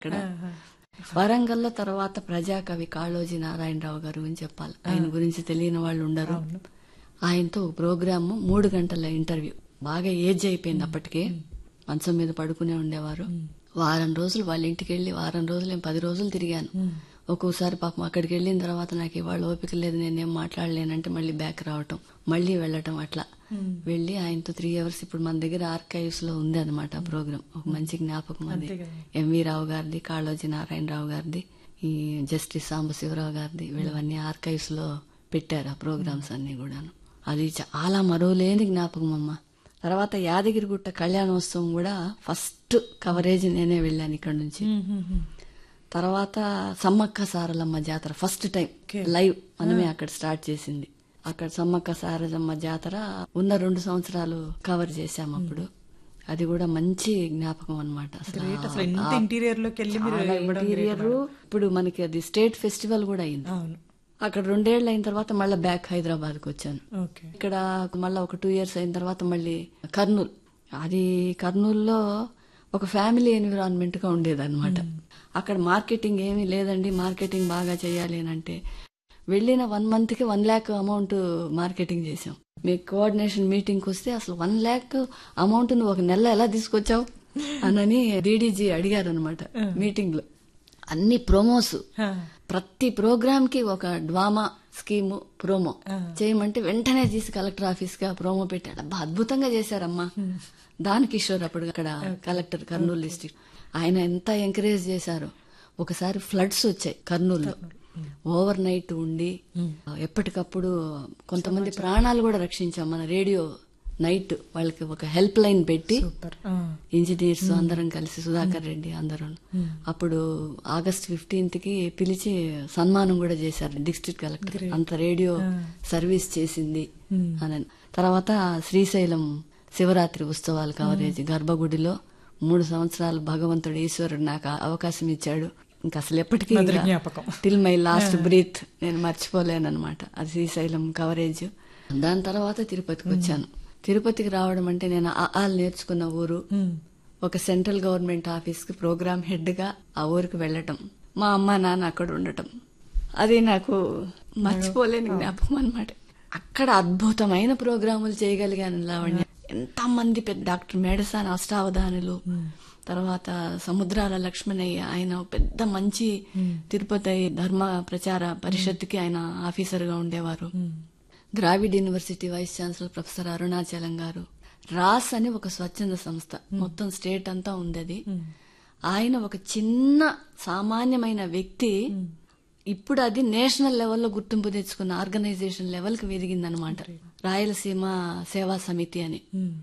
ఇక్కడ వరంగల్లో తర్వాత ప్రజాకవి కాళోజీ నారాయణరావు గారు గురించి చెప్పాలి ఆయన గురించి తెలియని వాళ్ళు ఉండరు ఆయనతో ఒక ప్రోగ్రామ్ మూడు గంటల ఇంటర్వ్యూ బాగా ఏజ్ అయిపోయింది అప్పటికే మంచం మీద పడుకునే ఉండేవారు వారం రోజులు వాళ్ళ ఇంటికి వెళ్లి వారం రోజులు నేను పది రోజులు తిరిగాను ఒక్కోసారి పాపం అక్కడికి వెళ్ళిన తర్వాత నాకు ఇవాళ ఓపిక లేదు నేనేం మాట్లాడలేనంటే మళ్ళీ బ్యాక్ రావటం మళ్ళీ వెళ్ళటం అట్లా వెళ్ళి ఆయనతో త్రీ అవర్స్ ఇప్పుడు మన దగ్గర ఆర్కైవ్స్ లో ఉంది అనమాట ఆ ప్రోగ్రామ్ ఒక మంచి జ్ఞాపకం అది ఎంవి రావు గారిది కాళోజీ నారాయణరావు గారిది ఈ జస్టిస్ సాంబశివరావు గారిది వీళ్ళవన్నీ ఆర్కైవ్స్ లో పెట్టారు ఆ ప్రోగ్రామ్స్ అన్ని కూడాను అది చాలా మరోలేని జ్ఞాపకం అమ్మ తర్వాత యాదగిరిగుట్ట కళ్యాణోత్సవం కూడా ఫస్ట్ కవరేజ్ నేనే వెళ్ళాను ఇక్కడ నుంచి తర్వాత సమ్మక్క సారలమ్మ జాతర ఫస్ట్ టైం లైవ్ మనమే అక్కడ స్టార్ట్ చేసింది అక్కడ సమ్మక్క సారలమ్మ జాతర ఉన్న రెండు సంవత్సరాలు కవర్ చేశాం అప్పుడు అది కూడా మంచి జ్ఞాపకం అనమాట అసలు ఇంత ఇంటీరియర్ లోకి వెళ్ళి మీరు ఇవ్వడం ఇంటీరియర్ ఇప్పుడు మనకి అది స్టేట్ ఫెస్టివల్ కూడా అయింది అవును అక్కడ రెండేళ్లు అయిన తర్వాత మళ్ళీ బ్యాక్ హైదరాబాద్ కు వచ్చాను ఓకే ఇక్కడ మళ్ళీ ఒక టూ ఇయర్స్ అయిన తర్వాత మళ్ళీ కర్నూలు అది కర్నూలులో ఒక ఫ్యామిలీ ఎన్విరాన్మెంట్ గా ఉండేది అనమాట అక్కడ మార్కెటింగ్ ఏమీ లేదండి మార్కెటింగ్ బాగా చేయాలి అని అంటే వెళ్ళిన వన్ మంత్ కి వన్ ల్యాక్ అమౌంట్ మార్కెటింగ్ చేసాం మీ కోఆర్డినేషన్ మీటింగ్ వస్తే అసలు వన్ ల్యాక్ అమౌంట్ నువ్వు ఒక నెల ఎలా తీసుకొచ్చావు అనని డీడీజీ అడిగారు అనమాట మీటింగ్ లో అన్ని ప్రోమోస్ ప్రతి ప్రోగ్రామ్ కి ఒక డ్వామా స్కీము ప్రోమో చేయమంటే వెంటనే తీసి కలెక్టర్ ఆఫీస్ గా ప్రోమో పెట్టాడు అబ్బా అద్భుతంగా చేశారమ్మా దాని కిషోర్ అప్పుడు అక్కడ కలెక్టర్ కర్నూలు డిస్టిక్ ఆయన ఎంత ఎంకరేజ్ చేశారో ఒకసారి ఫ్లడ్స్ వచ్చాయి కర్నూలులో ఓవర్ నైట్ ఉండి ఎప్పటికప్పుడు కొంతమంది ప్రాణాలు కూడా రక్షించాం మన రేడియో నైట్ వాళ్ళకి ఒక హెల్ప్ లైన్ పెట్టి సూపర్ ఇంజనీర్స్ అందరం కలిసి సుధాకర్ రెడ్డి అందరూ అప్పుడు ఆగస్ట్ ఫిఫ్టీన్త్ కి పిలిచి సన్మానం కూడా చేశారు డిస్ట్రిక్ట్ కలెక్టర్ అంత రేడియో సర్వీస్ చేసింది అని తర్వాత శ్రీశైలం శివరాత్రి ఉత్సవాలు కవరేజ్ గర్భగుడిలో మూడు సంవత్సరాలు భగవంతుడు ఈశ్వరుడు నాకు ఆ అవకాశం ఇచ్చాడు ఇంకా అసలు ఎప్పటికీ మధుర జ్ఞాపకం. టిల్ మై లాస్ట్ బ్రీత్ నేను మర్చిపోలేను అనమాట అది శ్రీశైలం కవరేజ్ దాని తర్వాత తిరుపతికి వచ్చాను తిరుపతికి రావడం అంటే నేను ఆ ఆలు నేర్చుకున్న ఊరు ఒక సెంట్రల్ గవర్నమెంట్ ఆఫీస్ కి ప్రోగ్రామ్ హెడ్ గా ఆ ఊరికి వెళ్ళటం మా అమ్మ నాన్న అక్కడ ఉండటం అది నాకు మర్చిపోలేని జ్ఞాపకం అనమాట అక్కడ అద్భుతమైన ప్రోగ్రాములు చేయగలిగాను లావణ్య ఎంతమంది పెద్ద డాక్టర్ మేడసాని అష్టావధానులు తర్వాత సముద్రాల లక్ష్మణయ్య ఆయన ఒక పెద్ద మంచి తిరుపతి ధర్మ ప్రచార పరిషత్కి ఆయన ఆఫీసర్ గా ఉండేవారు Dravid university vice chancellor professor Arunachalam గారు రాస్ అని ఒక స్వచ్ఛంద సంస్థ మొత్తం స్టేట్ అంతా ఉంది అది ఆయన ఒక చిన్న సామాన్యమైన వ్యక్తి ఇప్పుడు అది నేషనల్ లెవెల్లో గుర్తింపు తెచ్చుకున్న ఆర్గనైజేషన్ లెవెల్ కి ఎదిగిందనమాట రాయలసీమ సేవా సమితి అని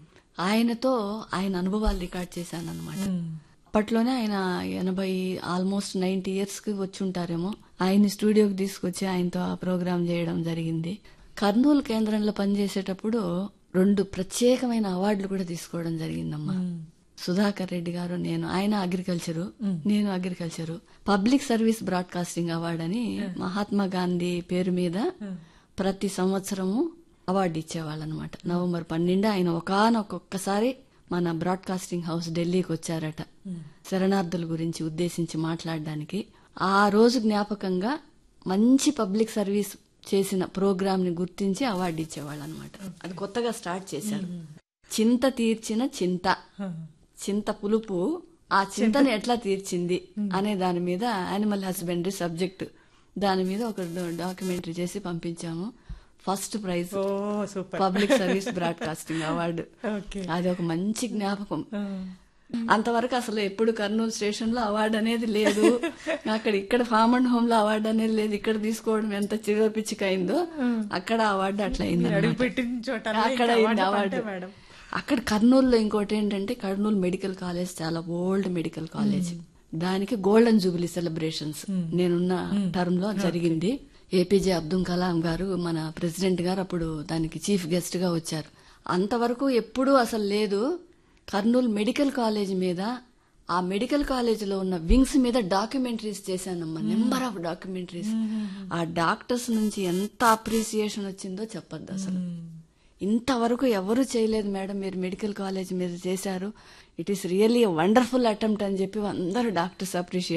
ఆయనతో ఆయన అనుభవాలు రికార్డ్ చేశాను అనమాట అప్పట్లోనే ఆయన ఎనభై ఆల్మోస్ట్ నైన్టీ ఇయర్స్ కి వచ్చి ఉంటారేమో ఆయన స్టూడియోకి తీసుకొచ్చి ఆయనతో ఆ ప్రోగ్రామ్ చేయడం జరిగింది కర్నూలు కేంద్రంలో పనిచేసేటప్పుడు రెండు ప్రత్యేకమైన అవార్డులు కూడా తీసుకోవడం జరిగిందమ్మా సుధాకర్ రెడ్డి గారు నేను ఆయన అగ్రికల్చరు నేను agriculture public service broadcasting award అని మహాత్మా గాంధీ పేరు మీద ప్రతి సంవత్సరము అవార్డు ఇచ్చేవాళ్ళు అనమాట నవంబర్ పన్నెండు ఆయన ఒకానొక్కొక్కసారి మన బ్రాడ్కాస్టింగ్ హౌస్ ఢిల్లీకి వచ్చారట శరణార్థుల గురించి ఉద్దేశించి మాట్లాడడానికి ఆ రోజు జ్ఞాపకంగా మంచి పబ్లిక్ సర్వీస్ చేసిన ప్రోగ్రామ్ ని గుర్తించి అవార్డు ఇచ్చేవాళ్ళు అనమాట అది కొత్తగా స్టార్ట్ చేశారు చింత తీర్చిన చింత చింత పులుపు ఆ చింతను ఎట్లా తీర్చింది అనే దాని మీద యానిమల్ హస్బెండరీ సబ్జెక్ట్ దాని మీద ఒక డాక్యుమెంటరీ చేసి పంపించాము ఫస్ట్ ప్రైజ్ ఓ super public service broadcasting award okay అది ఒక మంచి జ్ఞాపకం అంతవరకు అసలు ఎప్పుడు కర్నూలు స్టేషన్ లో అవార్డు అనేది లేదు అక్కడ ఇక్కడ ఫామ్ అండ్ హోమ్ లో అవార్డు అనేది లేదు ఇక్కడ తీసుకోవడం ఎంత చివపిచ్చికైందో అక్కడ అవార్డు అట్లా అయింది అడుగు పెట్టిన చోట అక్కడ అయింది అవార్డు మేడం అక్కడ కర్నూలులో ఇంకోటి ఏంటంటే కర్నూలు మెడికల్ కాలేజ్ చాలా ఓల్డ్ మెడికల్ కాలేజ్ దానికి గోల్డెన్ జూబిలీ సెలబ్రేషన్స్ నేనున్న టర్మ్ లో జరిగింది ఏపీజే అబ్దుల్ కలాం గారు మన ప్రెసిడెంట్ గారు అప్పుడు దానికి చీఫ్ గెస్ట్ గా వచ్చారు అంతవరకు ఎప్పుడూ అసలు లేదు కర్నూలు మెడికల్ కాలేజ్ మీద ఆ మెడికల్ కాలేజ్ లో ఉన్న వింగ్స్ మీద డాక్యుమెంటరీస్ చేశానమ్మా నెంబర్ ఆఫ్ డాక్యుమెంటరీస్ ఆ డాక్టర్స్ నుంచి ఎంత అప్రిసియేషన్ వచ్చిందో చెప్పొద్దు అసలు ఇంతవరకు ఎవరు చేయలేదు మేడం మీరు మెడికల్ కాలేజ్ మీద చేశారు it is really wonderful attempt అని చెప్పి అందరూ డాక్టర్స్ అప్రిషియేట్